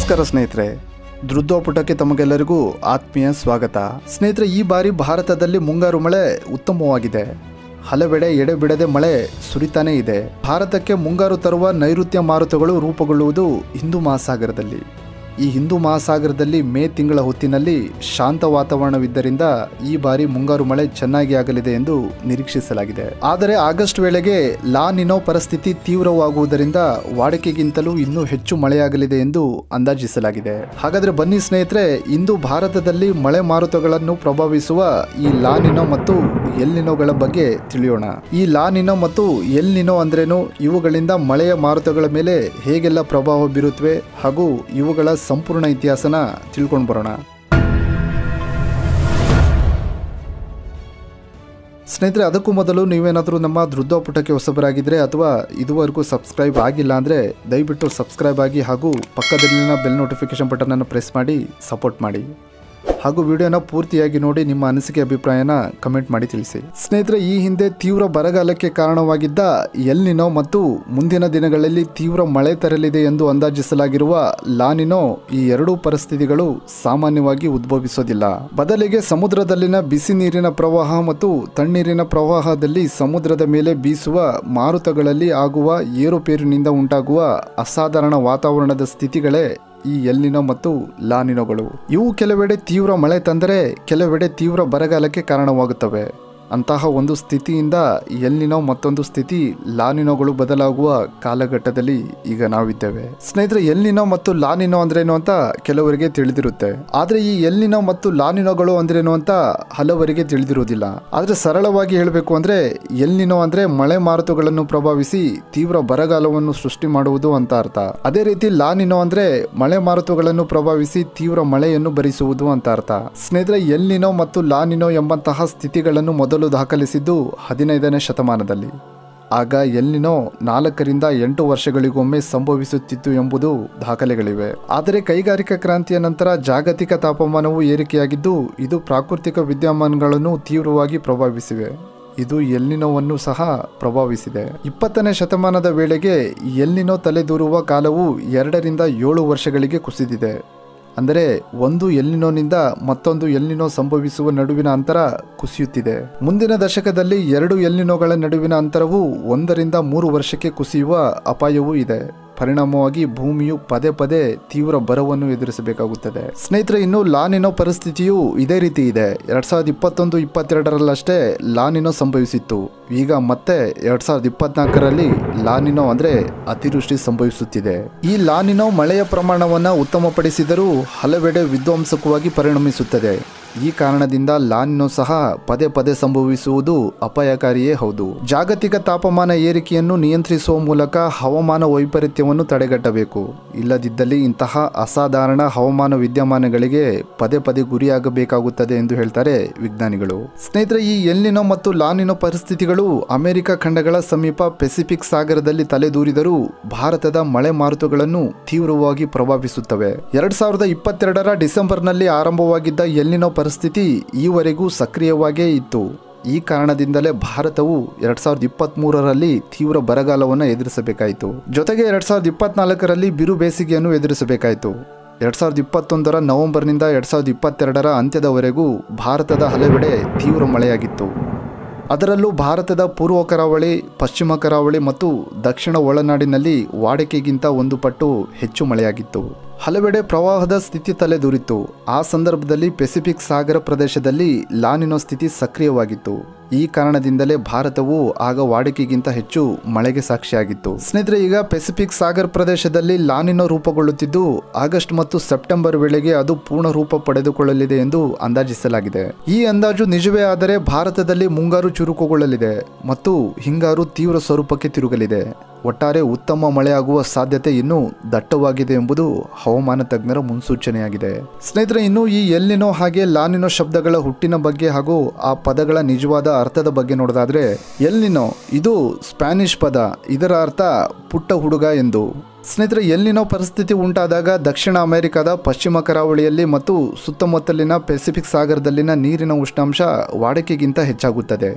ನಮಸ್ಕಾರ ಸ್ನೇಹಿತರೆ ಧೃದ್ದೋಪುಟಕ್ಕೆ ತಮಗೆಲ್ಲರಿಗೂ ಆತ್ಮೀಯ ಸ್ವಾಗತ ಸ್ನೇಹಿತರೆ ಈ ಬಾರಿ ಭಾರತದಲ್ಲಿ ಮುಂಗಾರು ಮಳೆ ಉತ್ತಮವಾಗಿದೆ ಹಲವೆಡೆ ಎಡೆಬಿಡದೆ ಮಳೆ ಸುರಿತಾನೇ ಇದೆ ಭಾರತಕ್ಕೆ ಮುಂಗಾರು ತರುವ ನೈಋತ್ಯ ಮಾರುತಗಳು ರೂಪುಗೊಳ್ಳುವುದು ಹಿಂದೂ ಮಹಾಸಾಗರದಲ್ಲಿ ಈ ಹಿಂದೂ ಮಹಾಸಾಗರದಲ್ಲಿ ಮೇ ತಿಂಗಳ ಹೊತ್ತಿನಲ್ಲಿ ಶಾಂತ ವಾತಾವರಣವಿದ್ದರಿಂದ ಈ ಬಾರಿ ಮುಂಗಾರು ಮಳೆ ಚೆನ್ನಾಗಿ ಆಗಲಿದೆ ಎಂದು ನಿರೀಕ್ಷಿಸಲಾಗಿದೆ ಆದರೆ ಆಗಸ್ಟ್ ವೇಳೆಗೆ ಲಾ ನಿನೋ ಪರಿಸ್ಥಿತಿ ತೀವ್ರವಾಗುವುದರಿಂದ ವಾಡಿಕೆಗಿಂತಲೂ ಇನ್ನೂ ಹೆಚ್ಚು ಮಳೆಯಾಗಲಿದೆ ಎಂದು ಅಂದಾಜಿಸಲಾಗಿದೆ ಹಾಗಾದ್ರೆ ಬನ್ನಿ ಸ್ನೇಹಿತರೆ ಇಂದು ಭಾರತದಲ್ಲಿ ಮಳೆ ಮಾರುತಗಳನ್ನು ಪ್ರಭಾವಿಸುವ ಈ ಲಾ ನಿನೋ ಮತ್ತು ಎಲ್ ನಿನೋಗಳ ಬಗ್ಗೆ ತಿಳಿಯೋಣ ಈ ಲಾ ನಿನೋ ಮತ್ತು ಎಲ್ ನಿನೋ ಅಂದ್ರೇನು ಇವುಗಳಿಂದ ಮಳೆಯ ಮಾರುತಗಳ ಮೇಲೆ ಹೇಗೆಲ್ಲ ಪ್ರಭಾವ ಬೀರುತ್ತವೆ ಹಾಗೂ ಇವುಗಳ ಸಂಪೂರ್ಣ ಇತಿಹಾಸನ ತಿಳ್ಕೊಂಡು ಬರೋಣ ಸ್ನೇಹಿತರೆ ಅದಕ್ಕೂ ಮೊದಲು ನೀವೇನಾದರೂ ನಮ್ಮ ಧೃದ್ದೋಪುಟಕ್ಕೆ ಹೊಸಬರಾಗಿದ್ದರೆ ಅಥವಾ ಇದುವರೆಗೂ ಸಬ್ಸ್ಕ್ರೈಬ್ ಆಗಿಲ್ಲ ಅಂದರೆ ದಯವಿಟ್ಟು ಸಬ್ಸ್ಕ್ರೈಬ್ ಆಗಿ ಹಾಗೂ ಪಕ್ಕದಲ್ಲಿನ ಬೆಲ್ ನೋಟಿಫಿಕೇಶನ್ ಬಟನನ್ನು ಪ್ರೆಸ್ ಮಾಡಿ ಸಪೋರ್ಟ್ ಮಾಡಿ ಹಾಗೂ ವಿಡಿಯೋನ ಪೂರ್ತಿಯಾಗಿ ನೋಡಿ ನಿಮ್ಮ ಅನಿಸಿಕೆ ಅಭಿಪ್ರಾಯನ ಕಮೆಂಟ್ ಮಾಡಿ ತಿಳಿಸಿ ಸ್ನೇಹಿತರೆ ಈ ಹಿಂದೆ ತೀವ್ರ ಬರಗಾಲಕ್ಕೆ ಕಾರಣವಾಗಿದ್ದ ಎಲ್ನಿನೋ ಮತ್ತು ಮುಂದಿನ ದಿನಗಳಲ್ಲಿ ತೀವ್ರ ಮಳೆ ತರಲಿದೆ ಎಂದು ಅಂದಾಜಿಸಲಾಗಿರುವ ಲಾನಿನೋ ಈ ಎರಡೂ ಪರಿಸ್ಥಿತಿಗಳು ಸಾಮಾನ್ಯವಾಗಿ ಉದ್ಭವಿಸೋದಿಲ್ಲ ಬದಲಿಗೆ ಸಮುದ್ರದಲ್ಲಿನ ಬಿಸಿ ನೀರಿನ ಪ್ರವಾಹ ಮತ್ತು ತಣ್ಣೀರಿನ ಪ್ರವಾಹದಲ್ಲಿ ಸಮುದ್ರದ ಮೇಲೆ ಬೀಸುವ ಮಾರುತಗಳಲ್ಲಿ ಆಗುವ ಏರುಪೇರಿನಿಂದ ಉಂಟಾಗುವ ಅಸಾಧಾರಣ ವಾತಾವರಣದ ಸ್ಥಿತಿಗಳೇ ಈ ಎಲ್ನಿನೋ ಮತ್ತು ಲಾನಿನೋಗಳು ಇವು ಕೆಲವೆಡೆ ತೀವ್ರ ಮಳೆ ತಂದರೆ ಕೆಲವೆಡೆ ತೀವ್ರ ಬರಗಾಲಕ್ಕೆ ಕಾರಣವಾಗುತ್ತವೆ ಅಂತಹ ಒಂದು ಸ್ಥಿತಿಯಿಂದ ಎಲ್ನಿನೋ ಮತ್ತೊಂದು ಸ್ಥಿತಿ ಲಾನಿನೋಗಳು ಬದಲಾಗುವ ಕಾಲಘಟ್ಟದಲ್ಲಿ ಈಗ ನಾವಿದ್ದೇವೆ ಸ್ನೇಹಿತರೆ ಎಲ್ನಿನೋ ಮತ್ತು ಲಾನಿನೋ ಅಂದ್ರೇನು ಅಂತ ಕೆಲವರಿಗೆ ತಿಳಿದಿರುತ್ತೆ ಆದ್ರೆ ಈ ಎಲ್ನಿನೋ ಮತ್ತು ಲಾನಿನೋಗಳು ಅಂದ್ರೇನು ಅಂತ ಹಲವರಿಗೆ ತಿಳಿದಿರುವುದಿಲ್ಲ ಆದ್ರೆ ಸರಳವಾಗಿ ಹೇಳಬೇಕು ಅಂದ್ರೆ ಎಲ್ನಿನೋ ಅಂದ್ರೆ ಮಳೆ ಮಾರುತಗಳನ್ನು ಪ್ರಭಾವಿಸಿ ತೀವ್ರ ಬರಗಾಲವನ್ನು ಸೃಷ್ಟಿ ಮಾಡುವುದು ಅಂತ ಅರ್ಥ ಅದೇ ರೀತಿ ಲಾನಿನೋ ಅಂದ್ರೆ ಮಳೆ ಮಾರುತಗಳನ್ನು ಪ್ರಭಾವಿಸಿ ತೀವ್ರ ಮಳೆಯನ್ನು ಭರಿಸುವುದು ಅಂತ ಅರ್ಥ ಸ್ನೇಹಿತರೆ ಎಲ್ನಿನೋ ಮತ್ತು ಲಾನಿನೋ ಎಂಬಂತಹ ಸ್ಥಿತಿಗಳನ್ನು ಮೊದಲು ದಾಖಲಿಸಿದ್ದು ಹದಿನೈದನೇ ಶತಮಾನದಲ್ಲಿ ಆಗ ಎಲ್ಲಿನೋ ನಾಲ್ಕರಿಂದ ಎಂಟು ವರ್ಷಗಳಿಗೊಮ್ಮೆ ಸಂಭವಿಸುತ್ತಿತ್ತು ಎಂಬುದು ದಾಖಲೆಗಳಿವೆ ಆದರೆ ಕೈಗಾರಿಕಾ ಕ್ರಾಂತಿಯ ನಂತರ ಜಾಗತಿಕ ತಾಪಮಾನವು ಏರಿಕೆಯಾಗಿದ್ದು ಇದು ಪ್ರಾಕೃತಿಕ ವಿದ್ಯಮಾನಗಳನ್ನು ತೀವ್ರವಾಗಿ ಪ್ರಭಾವಿಸಿವೆ ಇದು ಎಲ್ಲಿನೋವನ್ನು ಸಹ ಪ್ರಭಾವಿಸಿದೆ ಇಪ್ಪತ್ತನೇ ಶತಮಾನದ ವೇಳೆಗೆ ಎಲ್ಲಿನೋ ತಲೆದೂರುವ ಕಾಲವು ಎರಡರಿಂದ ಏಳು ವರ್ಷಗಳಿಗೆ ಕುಸಿದಿದೆ ಅಂದರೆ ಒಂದು ಎಲ್ಲಿನೋನಿಂದ ಮತ್ತೊಂದು ಎಲ್ಲಿನೋ ಸಂಭವಿಸುವ ನಡುವಿನ ಅಂತರ ಕುಸಿಯುತ್ತಿದೆ ಮುಂದಿನ ದಶಕದಲ್ಲಿ ಎರಡು ಎಲ್ಲಿನೋಗಳ ನಡುವಿನ ಅಂತರವು ಒಂದರಿಂದ ಮೂರು ವರ್ಷಕ್ಕೆ ಕುಸಿಯುವ ಅಪಾಯವೂ ಇದೆ ಪರಿಣಾಮವಾಗಿ ಭೂಮಿಯು ಪದೇ ಪದೇ ತೀವ್ರ ಬರವನ್ನು ಎದುರಿಸಬೇಕಾಗುತ್ತದೆ ಸ್ನೇಹಿತರೆ ಇನ್ನು ಲಾನಿನೋ ಪರಿಸ್ಥಿತಿಯು ಇದೇ ರೀತಿ ಇದೆ ಎರಡ್ ಸಾವಿರದ ಇಪ್ಪತ್ತೊಂದು ಇಪ್ಪತ್ತೆರಡರಲ್ಲಷ್ಟೇ ಲಾನಿನೋ ಸಂಭವಿಸಿತ್ತು ಈಗ ಮತ್ತೆ ಎರಡ್ ಸಾವಿರದ ಇಪ್ಪತ್ನಾಲ್ಕರಲ್ಲಿ ಲಾನಿನೋ ಅಂದ್ರೆ ಅತಿವೃಷ್ಟಿ ಸಂಭವಿಸುತ್ತಿದೆ ಈ ಲಾನಿನೋ ಮಳೆಯ ಪ್ರಮಾಣವನ್ನ ಉತ್ತಮಪಡಿಸಿದರೂ ಹಲವೆಡೆ ವಿಧ್ವಂಸಕವಾಗಿ ಪರಿಣಮಿಸುತ್ತದೆ ಈ ಕಾರಣದಿಂದ ಲಾನಿನೋ ಸಹ ಪದೇ ಪದೇ ಸಂಭವಿಸುವುದು ಅಪಾಯಕಾರಿಯೇ ಹೌದು ಜಾಗತಿಕ ತಾಪಮಾನ ಏರಿಕೆಯನ್ನು ನಿಯಂತ್ರಿಸುವ ಮೂಲಕ ಹವಾಮಾನ ವೈಪರೀತ್ಯವನ್ನು ತಡೆಗಟ್ಟಬೇಕು ಇಲ್ಲದಿದ್ದಲ್ಲಿ ಇಂತಹ ಅಸಾಧಾರಣ ಹವಾಮಾನ ವಿದ್ಯಮಾನಗಳಿಗೆ ಪದೇ ಪದೇ ಗುರಿಯಾಗಬೇಕಾಗುತ್ತದೆ ಎಂದು ಹೇಳ್ತಾರೆ ವಿಜ್ಞಾನಿಗಳು ಸ್ನೇಹಿತರೆ ಈ ಎಲ್ಲಿನೋ ಮತ್ತು ಲಾನಿನೋ ಪರಿಸ್ಥಿತಿಗಳು ಅಮೆರಿಕ ಖಂಡಗಳ ಸಮೀಪ ಪೆಸಿಫಿಕ್ ಸಾಗರದಲ್ಲಿ ತಲೆದೂರಿದರೂ ಭಾರತದ ಮಳೆ ಮಾರುತಗಳನ್ನು ತೀವ್ರವಾಗಿ ಪ್ರಭಾವಿಸುತ್ತವೆ ಎರಡ್ ಸಾವಿರದ ಇಪ್ಪತ್ತೆರಡರ ಡಿಸೆಂಬರ್ನಲ್ಲಿ ಆರಂಭವಾಗಿದ್ದ ಎಲ್ಲಿನೋ ಪರಿಸ್ಥಿತಿ ಈವರೆಗೂ ಸಕ್ರಿಯವಾಗೇ ಇತ್ತು ಈ ಕಾರಣದಿಂದಲೇ ಭಾರತವು ಎರಡ್ ಸಾವಿರದ ಇಪ್ಪತ್ತ್ ಮೂರರಲ್ಲಿ ತೀವ್ರ ಬರಗಾಲವನ್ನು ಎದುರಿಸಬೇಕಾಯಿತು ಜೊತೆಗೆ ಎರಡ್ ಸಾವಿರದ ಇಪ್ಪತ್ನಾಲ್ಕರಲ್ಲಿ ಬಿರು ಬೇಸಿಗೆಯನ್ನು ಎದುರಿಸಬೇಕಾಯಿತು ಎರಡ್ ಸಾವಿರದ ಇಪ್ಪತ್ತೊಂದರ ನವೆಂಬರ್ನಿಂದ ಎರಡ್ ಸಾವಿರದ ಇಪ್ಪತ್ತೆರಡರ ಅಂತ್ಯದವರೆಗೂ ಭಾರತದ ಹಲವೆಡೆ ತೀವ್ರ ಮಳೆಯಾಗಿತ್ತು ಅದರಲ್ಲೂ ಭಾರತದ ಪೂರ್ವ ಕರಾವಳಿ ಪಶ್ಚಿಮ ಕರಾವಳಿ ಮತ್ತು ದಕ್ಷಿಣ ಒಳನಾಡಿನಲ್ಲಿ ವಾಡಿಕೆಗಿಂತ ಒಂದು ಪಟ್ಟು ಹೆಚ್ಚು ಮಳೆಯಾಗಿತ್ತು ಹಲವೆಡೆ ಪ್ರವಾಹದ ಸ್ಥಿತಿ ತಲೆದೂರಿತ್ತು ಆ ಸಂದರ್ಭದಲ್ಲಿ ಪೆಸಿಫಿಕ್ ಸಾಗರ ಪ್ರದೇಶದಲ್ಲಿ ಲಾನಿನೋ ಸ್ಥಿತಿ ಸಕ್ರಿಯವಾಗಿತ್ತು ಈ ಕಾರಣದಿಂದಲೇ ಭಾರತವು ಆಗ ವಾಡಿಕೆಗಿಂತ ಹೆಚ್ಚು ಮಳೆಗೆ ಸಾಕ್ಷಿಯಾಗಿತ್ತು ಸ್ನೇಹಿತರೆ ಈಗ ಪೆಸಿಫಿಕ್ ಸಾಗರ್ ಪ್ರದೇಶದಲ್ಲಿ ಲಾನಿನೋ ರೂಪುಗೊಳ್ಳುತ್ತಿದ್ದು ಆಗಸ್ಟ್ ಮತ್ತು ಸೆಪ್ಟೆಂಬರ್ ವೇಳೆಗೆ ಅದು ಪೂರ್ಣ ರೂಪ ಪಡೆದುಕೊಳ್ಳಲಿದೆ ಎಂದು ಅಂದಾಜಿಸಲಾಗಿದೆ ಈ ಅಂದಾಜು ನಿಜವೇ ಆದರೆ ಭಾರತದಲ್ಲಿ ಮುಂಗಾರು ಚುರುಕುಗೊಳ್ಳಲಿದೆ ಮತ್ತು ಹಿಂಗಾರು ತೀವ್ರ ಸ್ವರೂಪಕ್ಕೆ ತಿರುಗಲಿದೆ ಒಟ್ಟಾರೆ ಉತ್ತಮ ಮಳೆಯಾಗುವ ಸಾಧ್ಯತೆ ಇನ್ನೂ ದಟ್ಟವಾಗಿದೆ ಎಂಬುದು ಹವಾಮಾನ ತಜ್ಞರ ಮುನ್ಸೂಚನೆಯಾಗಿದೆ ಸ್ನೇಹಿತರೆ ಇನ್ನು ಈ ಎಲ್ಲಿನೋ ಹಾಗೆ ಲಾನಿನೋ ಶಬ್ದಗಳ ಹುಟ್ಟಿನ ಬಗ್ಗೆ ಹಾಗೂ ಆ ಪದಗಳ ನಿಜವಾದ ಅರ್ಥದ ಬಗ್ಗೆ ನೋಡೋದಾದ್ರೆ ಎಲ್ಲಿನೋ ಇದು ಸ್ಪ್ಯಾನಿಷ್ ಪದ ಇದರ ಅರ್ಥ ಪುಟ್ಟ ಹುಡುಗ ಎಂದು ಸ್ನೇಹಿತರೆ ಎಲ್ಲಿನೋ ಪರಿಸ್ಥಿತಿ ಉಂಟಾದಾಗ ದಕ್ಷಿಣ ಅಮೆರಿಕದ ಪಶ್ಚಿಮ ಕರಾವಳಿಯಲ್ಲಿ ಮತ್ತು ಸುತ್ತಮುತ್ತಲಿನ ಪೆಸಿಫಿಕ್ ಸಾಗರದಲ್ಲಿನ ನೀರಿನ ಉಷ್ಣಾಂಶ ವಾಡಿಕೆಗಿಂತ ಹೆಚ್ಚಾಗುತ್ತದೆ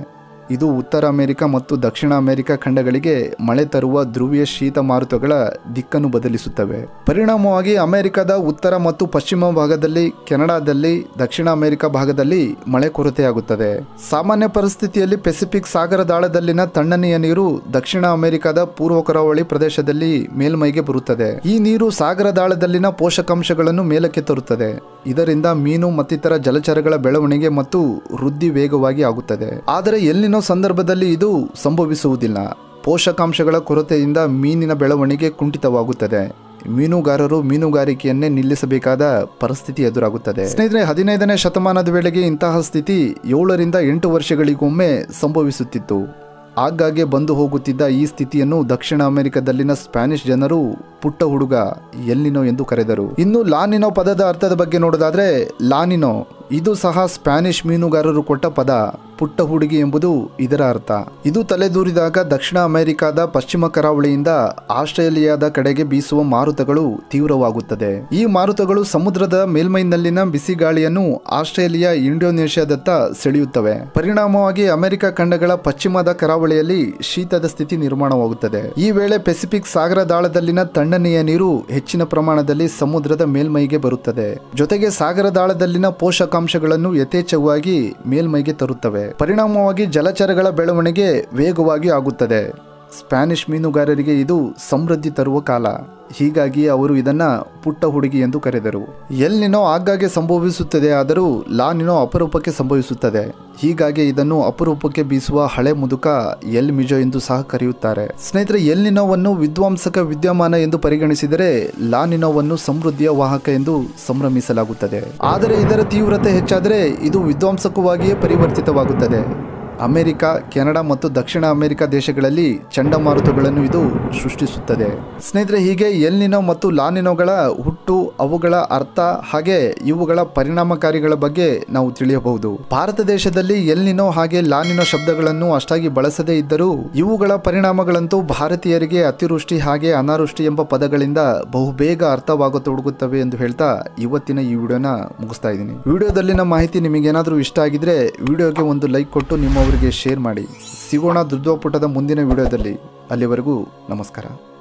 ಇದು ಉತ್ತರ ಅಮೆರಿಕ ಮತ್ತು ದಕ್ಷಿಣ ಅಮೆರಿಕ ಖಂಡಗಳಿಗೆ ಮಳೆ ತರುವ ಧ್ರುವೀಯ ಶೀತ ಮಾರುತಗಳ ದಿಕ್ಕನ್ನು ಬದಲಿಸುತ್ತವೆ ಪರಿಣಾಮವಾಗಿ ಅಮೆರಿಕದ ಉತ್ತರ ಮತ್ತು ಪಶ್ಚಿಮ ಭಾಗದಲ್ಲಿ ಕೆನಡಾದಲ್ಲಿ ದಕ್ಷಿಣ ಅಮೆರಿಕ ಭಾಗದಲ್ಲಿ ಮಳೆ ಕೊರತೆಯಾಗುತ್ತದೆ ಸಾಮಾನ್ಯ ಪರಿಸ್ಥಿತಿಯಲ್ಲಿ ಪೆಸಿಫಿಕ್ ಸಾಗರದಾಳದಲ್ಲಿನ ತಣ್ಣನೆಯ ನೀರು ದಕ್ಷಿಣ ಅಮೆರಿಕದ ಪೂರ್ವ ಕರಾವಳಿ ಪ್ರದೇಶದಲ್ಲಿ ಮೇಲ್ಮೈಗೆ ಬರುತ್ತದೆ ಈ ನೀರು ಸಾಗರದಾಳದಲ್ಲಿನ ಪೋಷಕಾಂಶಗಳನ್ನು ಮೇಲಕ್ಕೆ ತರುತ್ತದೆ ಇದರಿಂದ ಮೀನು ಮತ್ತಿತರ ಜಲಚರಗಳ ಬೆಳವಣಿಗೆ ಮತ್ತು ವೃದ್ಧಿ ವೇಗವಾಗಿ ಆಗುತ್ತದೆ ಆದರೆ ಎಲ್ಲಿನೋ ಸಂದರ್ಭದಲ್ಲಿ ಇದು ಸಂಭವಿಸುವುದಿಲ್ಲ ಪೋಷಕಾಂಶಗಳ ಕೊರತೆಯಿಂದ ಮೀನಿನ ಬೆಳವಣಿಗೆ ಕುಂಠಿತವಾಗುತ್ತದೆ ಮೀನುಗಾರರು ಮೀನುಗಾರಿಕೆಯನ್ನೇ ನಿಲ್ಲಿಸಬೇಕಾದ ಪರಿಸ್ಥಿತಿ ಎದುರಾಗುತ್ತದೆ ಸ್ನೇಹಿತರೆ ಹದಿನೈದನೇ ಶತಮಾನದ ವೇಳೆಗೆ ಇಂತಹ ಸ್ಥಿತಿ ಏಳರಿಂದ ಎಂಟು ವರ್ಷಗಳಿಗೊಮ್ಮೆ ಸಂಭವಿಸುತ್ತಿತ್ತು ಆಗಾಗ್ಗೆ ಬಂದು ಹೋಗುತ್ತಿದ್ದ ಈ ಸ್ಥಿತಿಯನ್ನು ದಕ್ಷಿಣ ಅಮೆರಿಕದಲ್ಲಿನ ಸ್ಪ್ಯಾನಿಷ್ ಜನರು ಪುಟ್ಟ ಹುಡುಗ ಎಲ್ಲಿನೋ ಎಂದು ಕರೆದರು ಇನ್ನು ಲಾನಿನೋ ಪದದ ಅರ್ಥದ ಬಗ್ಗೆ ನೋಡೋದಾದ್ರೆ ಲಾನಿನೋ ಇದು ಸಹ ಸ್ಪ್ಯಾನಿಷ್ ಮೀನುಗಾರರು ಕೊಟ್ಟ ಪದ ಪುಟ್ಟ ಹುಡುಗಿ ಎಂಬುದು ಇದರ ಅರ್ಥ ಇದು ತಲೆದೂರಿದಾಗ ದಕ್ಷಿಣ ಅಮೆರಿಕದ ಪಶ್ಚಿಮ ಕರಾವಳಿಯಿಂದ ಆಸ್ಟ್ರೇಲಿಯಾದ ಕಡೆಗೆ ಬೀಸುವ ಮಾರುತಗಳು ತೀವ್ರವಾಗುತ್ತದೆ ಈ ಮಾರುತಗಳು ಸಮುದ್ರದ ಮೇಲ್ಮೈನಲ್ಲಿನ ಬಿಸಿ ಗಾಳಿಯನ್ನು ಆಸ್ಟ್ರೇಲಿಯಾ ಇಂಡೋನೇಷ್ಯಾದತ್ತ ಸೆಳೆಯುತ್ತವೆ ಪರಿಣಾಮವಾಗಿ ಅಮೆರಿಕ ಖಂಡಗಳ ಪಶ್ಚಿಮದ ಕರಾವಳಿಯಲ್ಲಿ ಶೀತದ ಸ್ಥಿತಿ ನಿರ್ಮಾಣವಾಗುತ್ತದೆ ಈ ವೇಳೆ ಪೆಸಿಫಿಕ್ ಸಾಗರದಾಳದಲ್ಲಿನ ತಣ್ಣನೆಯ ನೀರು ಹೆಚ್ಚಿನ ಪ್ರಮಾಣದಲ್ಲಿ ಸಮುದ್ರದ ಮೇಲ್ಮೈಗೆ ಬರುತ್ತದೆ ಜೊತೆಗೆ ಸಾಗರದಾಳದಲ್ಲಿನ ಪೋಷಕಾಂಶಗಳನ್ನು ಯಥೇಚ್ಛವಾಗಿ ಮೇಲ್ಮೈಗೆ ತರುತ್ತವೆ ಪರಿಣಾಮವಾಗಿ ಜಲಚರಗಳ ಬೆಳವಣಿಗೆ ವೇಗವಾಗಿ ಆಗುತ್ತದೆ ಸ್ಪ್ಯಾನಿಷ್ ಮೀನುಗಾರರಿಗೆ ಇದು ಸಮೃದ್ಧಿ ತರುವ ಕಾಲ ಹೀಗಾಗಿ ಅವರು ಇದನ್ನ ಪುಟ್ಟ ಹುಡುಗಿ ಎಂದು ಕರೆದರು ಎಲ್ಲಿನೋ ಆಗಾಗ್ಗೆ ಸಂಭವಿಸುತ್ತದೆ ಆದರೂ ಲಾನಿನೋ ಅಪರೂಪಕ್ಕೆ ಸಂಭವಿಸುತ್ತದೆ ಹೀಗಾಗಿ ಇದನ್ನು ಅಪರೂಪಕ್ಕೆ ಬೀಸುವ ಹಳೆ ಮುದುಕ ಎಲ್ ಮಿಜೋ ಎಂದು ಸಹ ಕರೆಯುತ್ತಾರೆ ಸ್ನೇಹಿತರೆ ಎಲ್ನಿನೋವನ್ನು ವಿಧ್ವಂಸಕ ವಿದ್ಯಮಾನ ಎಂದು ಪರಿಗಣಿಸಿದರೆ ಲಾನಿನೋವನ್ನು ಸಮೃದ್ಧಿಯ ವಾಹಕ ಎಂದು ಸಂಭ್ರಮಿಸಲಾಗುತ್ತದೆ ಆದರೆ ಇದರ ತೀವ್ರತೆ ಹೆಚ್ಚಾದರೆ ಇದು ವಿಧ್ವಂಸಕವಾಗಿಯೇ ಪರಿವರ್ತಿತವಾಗುತ್ತದೆ ಅಮೆರಿಕ ಕೆನಡಾ ಮತ್ತು ದಕ್ಷಿಣ ಅಮೆರಿಕ ದೇಶಗಳಲ್ಲಿ ಚಂಡಮಾರುತಗಳನ್ನು ಇದು ಸೃಷ್ಟಿಸುತ್ತದೆ ಸ್ನೇಹಿತರೆ ಹೀಗೆ ಎಲ್ನಿನೋ ಮತ್ತು ಲಾನಿನೋಗಳ ಹುಟ್ಟು ಅವುಗಳ ಅರ್ಥ ಹಾಗೆ ಇವುಗಳ ಪರಿಣಾಮಕಾರಿಗಳ ಬಗ್ಗೆ ನಾವು ತಿಳಿಯಬಹುದು ಭಾರತ ದೇಶದಲ್ಲಿ ಎಲ್ನಿನೋ ಹಾಗೆ ಲಾನಿನೋ ಶಬ್ದಗಳನ್ನು ಅಷ್ಟಾಗಿ ಬಳಸದೇ ಇದ್ದರೂ ಇವುಗಳ ಪರಿಣಾಮಗಳಂತೂ ಭಾರತೀಯರಿಗೆ ಅತಿವೃಷ್ಟಿ ಹಾಗೆ ಅನಾವೃಷ್ಟಿ ಎಂಬ ಪದಗಳಿಂದ ಬಹುಬೇಗ ಅರ್ಥವಾಗತೊಡಗುತ್ತವೆ ಎಂದು ಹೇಳ್ತಾ ಇವತ್ತಿನ ಈ ವಿಡಿಯೋನ ಮುಗಿಸ್ತಾ ಇದ್ದೀನಿ ವಿಡಿಯೋದಲ್ಲಿನ ಮಾಹಿತಿ ನಿಮಗೇನಾದರೂ ಇಷ್ಟ ಆಗಿದ್ರೆ ವಿಡಿಯೋಗೆ ಒಂದು ಲೈಕ್ ಕೊಟ್ಟು ನಿಮ್ಮವರಿಗೆ ಶೇರ್ ಮಾಡಿ ಸಿಗೋಣ ದುರ್ದೋಪುಟದ ಮುಂದಿನ ವಿಡಿಯೋದಲ್ಲಿ ಅಲ್ಲಿವರೆಗೂ ನಮಸ್ಕಾರ